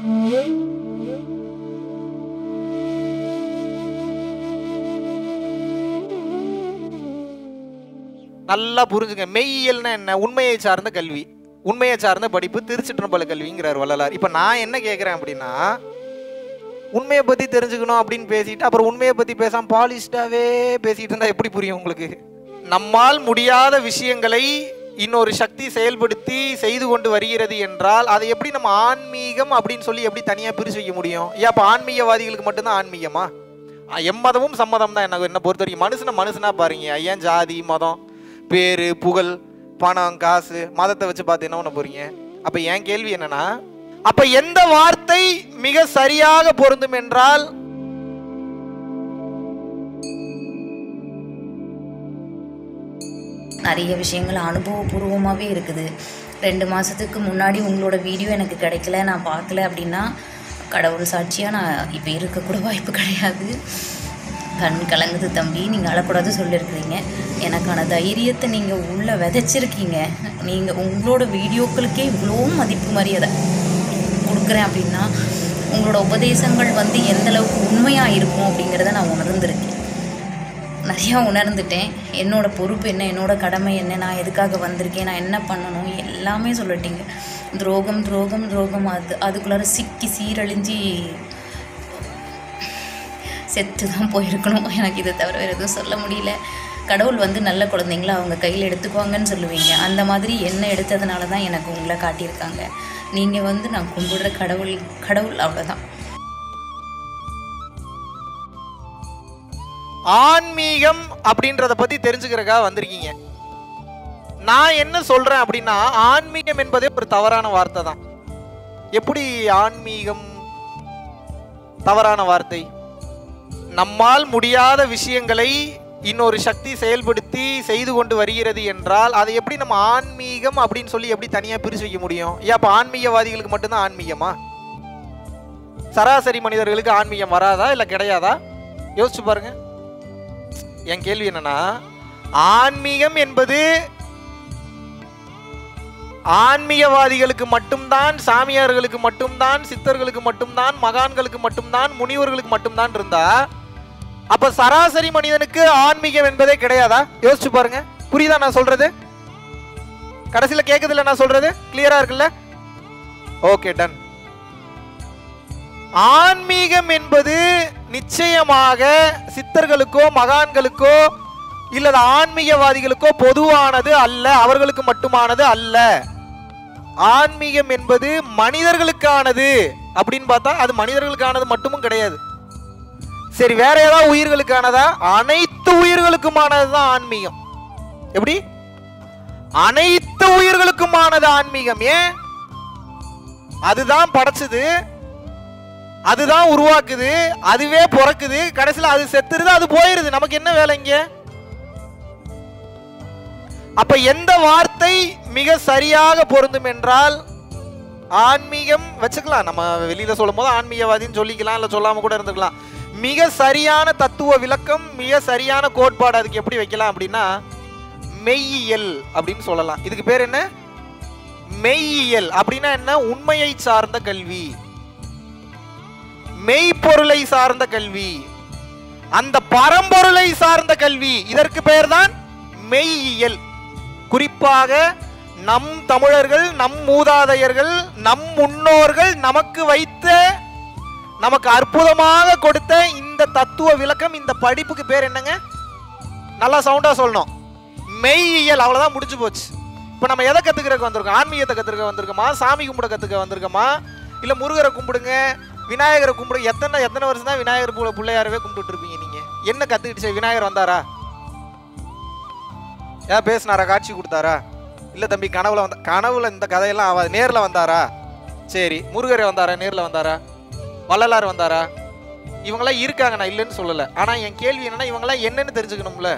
நல்லா புரிஞ்சுங்க மெய்யியல்னா என்ன உண்மையை சார்ந்த கல்வி உண்மையை சார்ந்த படிப்பு திருச்சிற்றம்பல கல்விங்கிறார் வள்ளலார் இப்போ நான் என்ன கேட்குறேன் அப்படின்னா உண்மையை பற்றி தெரிஞ்சுக்கணும் அப்படின்னு பேசிட்டு அப்புறம் உண்மையை பற்றி பேசாம பாலிஷ்டாவே பேசிட்டு இருந்தா எப்படி புரியும் உங்களுக்கு நம்மால் முடியாத விஷயங்களை இன்னொரு சக்தி செயல்படுத்தி செய்து கொண்டு வருகிறது என்றால் அதை எப்படி நம்ம ஆன்மீகம் அப்படின்னு சொல்லி எப்படி தனியாக பிரிச்சு வைக்க முடியும் ஏன் அப்போ ஆன்மீகவாதிகளுக்கு மட்டும்தான் ஆன்மீகமா அஹ் எம்மதமும் சம்மதம் தான் எனக்கு என்ன பொறுத்த வரைக்கும் மனுஷனை மனுஷனா பாருங்க ஏன் ஜாதி மதம் பேரு புகழ் பணம் காசு மதத்தை வச்சு பார்த்து என்ன பண்ண போறீங்க அப்ப என் கேள்வி என்னன்னா அப்ப எந்த வார்த்தை மிக சரியாக பொருந்தும் என்றால் நிறைய விஷயங்கள் அனுபவபூர்வமாகவே இருக்குது ரெண்டு மாதத்துக்கு முன்னாடி உங்களோட வீடியோ எனக்கு கிடைக்கல நான் பார்க்கல அப்படின்னா கடவுள் சாட்சியாக நான் இப்போ இருக்கக்கூட வாய்ப்பு கிடையாது கண் கலங்குது தம்பி நீங்கள் அழக்கூடாது சொல்லியிருக்கிறீங்க எனக்கான தைரியத்தை நீங்கள் உள்ளே விதைச்சிருக்கீங்க நீங்கள் உங்களோட வீடியோக்களுக்கே இவ்வளோ மதிப்பு மரியாதை கொடுக்குறேன் அப்படின்னா உங்களோட உபதேசங்கள் வந்து எந்த அளவுக்கு உண்மையாக இருக்கும் அப்படிங்கிறத நான் உணர்ந்திருக்கேன் நிறையா உணர்ந்துட்டேன் என்னோட பொறுப்பு என்ன என்னோட கடமை என்ன நான் எதுக்காக வந்திருக்கேன் நான் என்ன பண்ணணும் எல்லாமே சொல்லிட்டீங்க துரோகம் துரோகம் துரோகம் அது அதுக்குள்ளார சிக்கி சீரழிஞ்சி செத்து தான் போயிருக்கணும் எனக்கு இதை தவிர வேறு எதுவும் சொல்ல முடியல கடவுள் வந்து நல்ல குழந்தைங்கள அவங்க கையில் எடுத்துக்குவாங்கன்னு சொல்லுவீங்க அந்த மாதிரி என்ன எடுத்ததுனால தான் எனக்கு உங்களை காட்டியிருக்காங்க நீங்கள் வந்து நான் கும்பிடுற கடவுள் கடவுள் அவ்வளோதான் ஆன்மீகம் அப்படின்றத பத்தி தெரிஞ்சுக்கிறதுக்காக வந்திருக்கீங்க நான் என்ன சொல்றேன் அப்படின்னா ஆன்மீகம் என்பதே ஒரு தவறான வார்த்தை தான் எப்படி ஆன்மீகம் தவறான வார்த்தை நம்மால் முடியாத விஷயங்களை இன்னொரு சக்தி செயல்படுத்தி செய்து கொண்டு வருகிறது என்றால் அதை எப்படி நம்ம ஆன்மீகம் அப்படின்னு சொல்லி எப்படி தனியா பிரிச்சு வைக்க முடியும் ஏன் அப்ப ஆன்மீகவாதிகளுக்கு மட்டும்தான் ஆன்மீகமா சராசரி மனிதர்களுக்கு ஆன்மீகம் வராதா இல்ல கிடையாதா யோசிச்சு பாருங்க என் கேள்வி என்னன்னா ஆன்மீகம் என்பது ஆன்மீகவாதிகளுக்கு மட்டும்தான் சாமியார்களுக்கு மட்டும்தான் சித்தர்களுக்கு மட்டும்தான் மகான்களுக்கு மட்டும்தான் முனிவர்களுக்கு மட்டும்தான் இருந்தா அப்ப சராசரி மனிதனுக்கு ஆன்மீகம் என்பதே கிடையாதா யோசிச்சு பாருங்க புரியுதா நான் சொல்றது கடைசியில கேக்குதுல நான் சொல்றது கிளியரா இருக்குல்ல ஓகே டன் ஆன்மீகம் என்பது நிச்சயமாக சித்தர்களுக்கோ மகான்களுக்கோ இல்லது ஆன்மீகவாதிகளுக்கோ பொதுவானது அல்ல அவர்களுக்கு மட்டுமானது அல்ல ஆன்மீகம் என்பது மனிதர்களுக்கானது அப்படின்னு பார்த்தா அது மனிதர்களுக்கானது மட்டுமும் கிடையாது சரி வேற ஏதாவது உயிர்களுக்கானதா அனைத்து உயிர்களுக்குமானது தான் ஆன்மீகம் எப்படி அனைத்து உயிர்களுக்குமானது ஆன்மீகம் ஏன் அதுதான் படைச்சது அதுதான் உருவாக்குது அதுவே பிறக்குது கடைசியில் அது செத்துருது அது போயிருது நமக்கு என்ன வேலை இங்க அப்ப எந்த வார்த்தை மிக சரியாக பொருந்தும் என்றால் ஆன்மீகம் வச்சுக்கலாம் நம்ம வெளியில சொல்லும் போது ஆன்மீகவாதின்னு சொல்லிக்கலாம் இல்ல சொல்லாம கூட இருந்துக்கலாம் மிக சரியான தத்துவ விளக்கம் மிக சரியான கோட்பாடு அதுக்கு எப்படி வைக்கலாம் அப்படின்னா மெய்யியல் அப்படின்னு சொல்லலாம் இதுக்கு பேர் என்ன மெய்யியல் அப்படின்னா என்ன உண்மையை சார்ந்த கல்வி மெய்ப்பொருளை சார்ந்த கல்வி அந்த பரம்பொருளை சார்ந்த கல்வி இதற்கு பெயர்தான் மெய்யியல் குறிப்பாக நம் தமிழர்கள் நம் மூதாதையர்கள் நம் முன்னோர்கள் நமக்கு வைத்த நமக்கு அற்புதமாக கொடுத்த இந்த தத்துவ விளக்கம் இந்த படிப்புக்கு பேர் என்னங்க நல்லா சவுண்டா சொல்லணும் மெய்யியல் அவ்வளவுதான் முடிஞ்சு போச்சு இப்போ நம்ம எதை கத்துக்கிறதுக்கு வந்திருக்கோம் ஆன்மீகத்தை கத்துக்க வந்திருக்கோமா சாமி கும்பிட கத்துக்க வந்திருக்கோமா இல்ல முருகரை கும்பிடுங்க விநாயகரை கும்பிடு எத்தனை எத்தனை வருஷம் தான் விநாயகர் புள்ள பிள்ளையாரவே கும்பிட்டுட்டு இருப்பீங்க நீங்க என்ன கத்துக்கிட்டு சரி, விநாயகர் வந்தாரா ஏன் பேசினாரா காட்சி கொடுத்தாரா இல்ல தம்பி கனவுல வந்த கனவுல இந்த கதையெல்லாம் ஆகாது நேர்ல வந்தாரா சரி முருகரே வந்தாரா நேர்ல வந்தாரா வள்ளலார் வந்தாரா இவங்கெல்லாம் இருக்காங்க நான் இல்லைன்னு சொல்லல ஆனா என் கேள்வி என்னன்னா இவங்கெல்லாம் என்னன்னு தெரிஞ்சுக்கணும்ல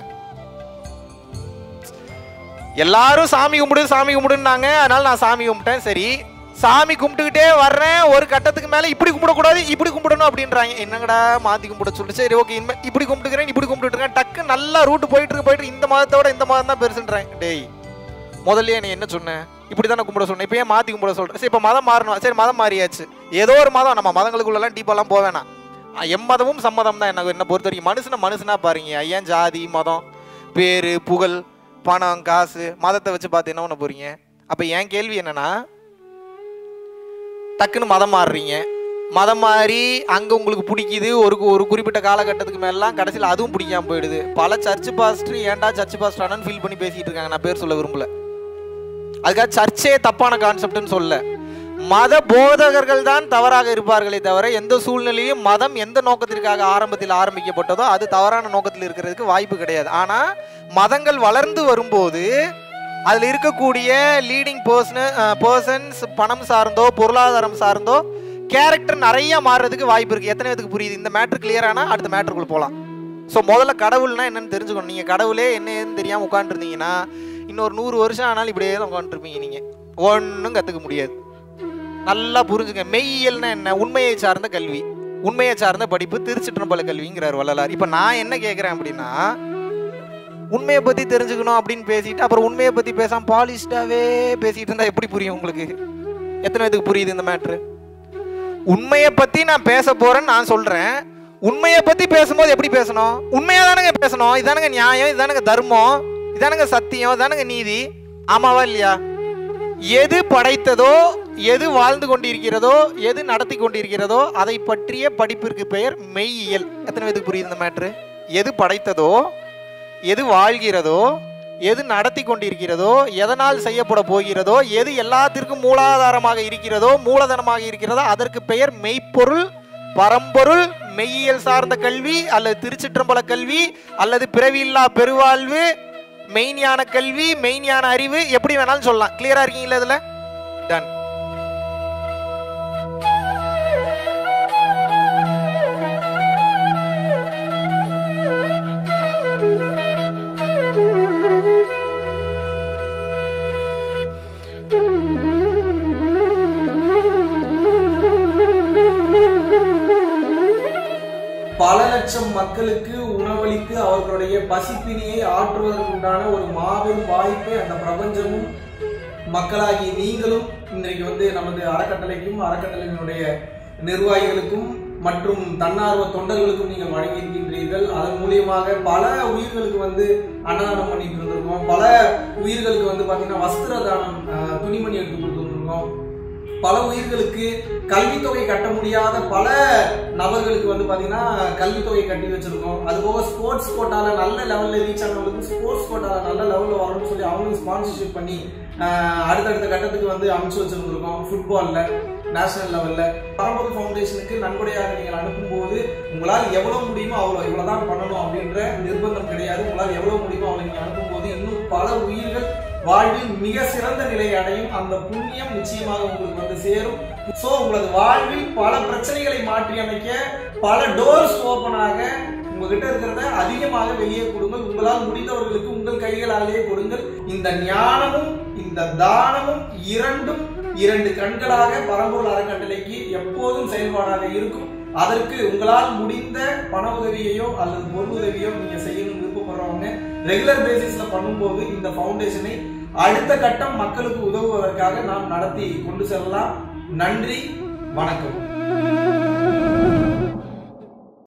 எல்லாரும் சாமி கும்பிடு சாமி கும்பிடுன்னாங்க அதனால நான் சாமி கும்பிட்டேன் சரி சாமி கும்பிட்டுக்கிட்டே வர்றேன் ஒரு கட்டத்துக்கு மேல இப்படி கும்பிடக்கூடாது இப்படி கும்பிடணும் அப்படின்றாங்க என்னங்கடா மாத்தி கும்பிட சொல்லிட்டு சரி ஓகே இனிமே இப்படி கும்பிட்டுக்கிறேன் இப்படி கும்பிட்டுட்டு இருக்கேன் டக்கு நல்லா ரூட் போயிட்டு இருக்கு போயிட்டு இருக்கு. இந்த மாதத்தோட இந்த மாதம் தான் பெருசுன்றாங்க டேய் முதல்ல நீ என்ன சொன்ன இப்படி தானே கும்பிட சொன்னேன் இப்போ ஏன் மாற்றி கும்பிட சொல்கிறேன் சரி இப்போ மதம் மாறணும் சரி மதம் மாறியாச்சு ஏதோ ஒரு மதம் நம்ம மதங்களுக்குள்ளெல்லாம் டீப்பெல்லாம் போக வேணாம் அஹ் எம்மதமும் சம்மதம் தான் எனக்கு என்ன பொறுத்த வரைக்கும் மனுஷனை மனுஷனா பாருங்க ஏன் ஜாதி மதம் பேர் புகழ் பணம் காசு மதத்தை வச்சு பார்த்து என்ன பண்ண போறீங்க அப்போ என் கேள்வி என்னன்னா டக்குன்னு மதம் மாறுறீங்க மதம் மாறி அங்கே உங்களுக்கு பிடிக்குது ஒரு ஒரு குறிப்பிட்ட காலகட்டத்துக்கு மேலாம் கடைசியில் அதுவும் பிடிக்காம போயிடுது பல சர்ச் பாஸ்டர் ஏன்டா சர்ச் பாஸ்டரானு ஃபீல் பண்ணி பேசிட்டு இருக்காங்க நான் பேர் சொல்ல விரும்பல அதுக்காக சர்ச்சே தப்பான கான்செப்ட்னு சொல்ல மத போதகர்கள் தான் தவறாக இருப்பார்களே தவிர எந்த சூழ்நிலையும் மதம் எந்த நோக்கத்திற்காக ஆரம்பத்தில் ஆரம்பிக்கப்பட்டதோ அது தவறான நோக்கத்தில் இருக்கிறதுக்கு வாய்ப்பு கிடையாது ஆனால் மதங்கள் வளர்ந்து வரும்போது அதில் இருக்கக்கூடிய லீடிங் பர்சன பர்சன்ஸ் பணம் சார்ந்தோ பொருளாதாரம் சார்ந்தோ கேரக்டர் நிறைய மாறுறதுக்கு வாய்ப்பு இருக்குது எத்தனை பேத்துக்கு புரியுது இந்த மேட்ரு கிளியர் ஆனால் அடுத்த மேட்ருக்குள்ள போகலாம் ஸோ முதல்ல கடவுள்னா என்னன்னு தெரிஞ்சுக்கணும் நீங்கள் கடவுளே என்னன்னு தெரியாமல் உட்காந்துருந்தீங்கன்னா இன்னொரு நூறு வருஷம் ஆனாலும் இப்படியே தான் உட்காந்துருப்பீங்க நீங்கள் ஒன்றும் கற்றுக்க முடியாது நல்லா புரிஞ்சுங்க மெய்யியல்னா என்ன உண்மையை சார்ந்த கல்வி உண்மையை சார்ந்த படிப்பு திருச்சிற்றம்பல கல்விங்கிறார் வள்ளலார் இப்போ நான் என்ன கேட்குறேன் அப்படின்னா உண்மையை பற்றி தெரிஞ்சுக்கணும் அப்படின்னு பேசிட்டு அப்புறம் உண்மையை பற்றி பேசாம பாலிஷ்டாவே பேசிட்டு இருந்தா எப்படி புரியும் உங்களுக்கு எத்தனை பேத்துக்கு புரியுது இந்த மேட்ரு உண்மையை பற்றி நான் பேச போறேன்னு நான் சொல்றேன் உண்மையை பற்றி பேசும்போது எப்படி பேசணும் உண்மையாக தானங்க பேசணும் இதானுங்க நியாயம் இதானுங்க தர்மம் இதானுங்க சத்தியம் இதானுங்க நீதி ஆமாவா இல்லையா எது படைத்ததோ எது வாழ்ந்து கொண்டிருக்கிறதோ எது நடத்தி கொண்டிருக்கிறதோ அதை பற்றிய படிப்பிற்கு பெயர் மெய்யியல் எத்தனை பேருக்கு புரியுது இந்த மேட்ரு எது படைத்ததோ எது வாழ்கிறதோ எது நடத்தி கொண்டிருக்கிறதோ எதனால் செய்யப்பட போகிறதோ எது எல்லாத்திற்கும் மூலாதாரமாக இருக்கிறதோ மூலதனமாக இருக்கிறதோ அதற்கு பெயர் மெய்ப்பொருள் பரம்பொருள் மெய்யியல் சார்ந்த கல்வி அல்லது திருச்சிற்றம்பல கல்வி அல்லது பிறவியில்லா பெருவாழ்வு மெய்ஞான கல்வி மெய்ஞான அறிவு எப்படி வேணாலும் சொல்லலாம் கிளியரா இருக்கீங்களா இதுல டன் பல லட்சம் மக்களுக்கு உணவளித்து அவர்களுடைய பசிப்பினியை ஆற்றுவதற்குண்டான ஒரு மாபெரும் வாய்ப்பை அந்த பிரபஞ்சமும் மக்களாகி நீங்களும் இன்றைக்கு வந்து நமது அறக்கட்டளைக்கும் அறக்கட்டளையினுடைய நிர்வாகிகளுக்கும் மற்றும் தன்னார்வ தொண்டர்களுக்கும் நீங்க வழங்கியிருக்கின்றீர்கள் அதன் மூலியமாக பல உயிர்களுக்கு வந்து அன்னதானம் பண்ணிட்டு இருந்திருக்கோம் பல உயிர்களுக்கு வந்து பாத்தீங்கன்னா வஸ்திர தானம் அஹ், துணிமணி எடுத்து கொடுத்துருக்கோம் பல உயிர்களுக்கு கல்வித்தொகை கட்ட முடியாத பல நபர்களுக்கு வந்து பாத்தீங்கன்னா கல்வித்தொகை கட்டி வச்சிருக்கோம் அது போக ஸ்போர்ட்ஸ் கோட்டால நல்ல லெவல்ல ரீச் ஆனவங்களுக்கு ஸ்போர்ட்ஸ் கோட்டால நல்ல லெவல்ல வரணும்னு சொல்லி அவங்களுக்கு ஸ்பான்சர்ஷிப் பண்ணி ஆஹ், அடுத்தடுத்த கட்டத்துக்கு வந்து அமைச்சு வச்சிருந்திருக்கோம் ஃபுட்பால்ல நேஷனல் லெவல்ல பரம்பொருள் ஃபவுண்டேஷனுக்கு நன்கொடையாக நீங்கள் அனுப்பும்போது உங்களால் எவ்வளவு முடியுமோ அவ்வளோ இவ்வளவுதான் பண்ணணும் அப்படின்ற நிர்பந்தம் கிடையாது உங்களால் எவ்வளவு முடியுமோ அவ்வளவு நீங்க அனுப்பும்போது இன்னும் பல உயிர்கள் வாழ்வில் மிக சிறந்த நிலையை அடையும் அந்த புண்ணியம் நிச்சயமாக உங்களுக்கு வந்து சேரும் சோ உங்களது வாழ்வில் பல பிரச்சனைகளை மாற்றி அமைக்க பல டோர்ஸ் ஓபன் ஆக உங்ககிட்ட இருக்கிறத அதிகமாக வெளியே கொடுங்கள் உங்களால் முடிந்தவர்களுக்கு உங்கள் கைகளாலேயே கொடுங்கள் இந்த ஞானமும் இந்த தானமும் இரண்டும் இரண்டு கண்களாக பரம்பொருள் அறக்கட்டளைக்கு எப்போதும் செயல்பாடாக இருக்கும் அதற்கு உங்களால் முடிந்த பண உதவியையோ அல்லது பொருள் உதவியோ நீங்க செய்யணும் விருப்பப்படுறவங்க ரெகுலர் பேசிஸ்ல பண்ணும்போது இந்த ஃபவுண்டேஷனை அடுத்த கட்டம் மக்களுக்கு உதவுவதற்காக நாம் நடத்தி கொண்டு செல்லலாம் நன்றி வணக்கம்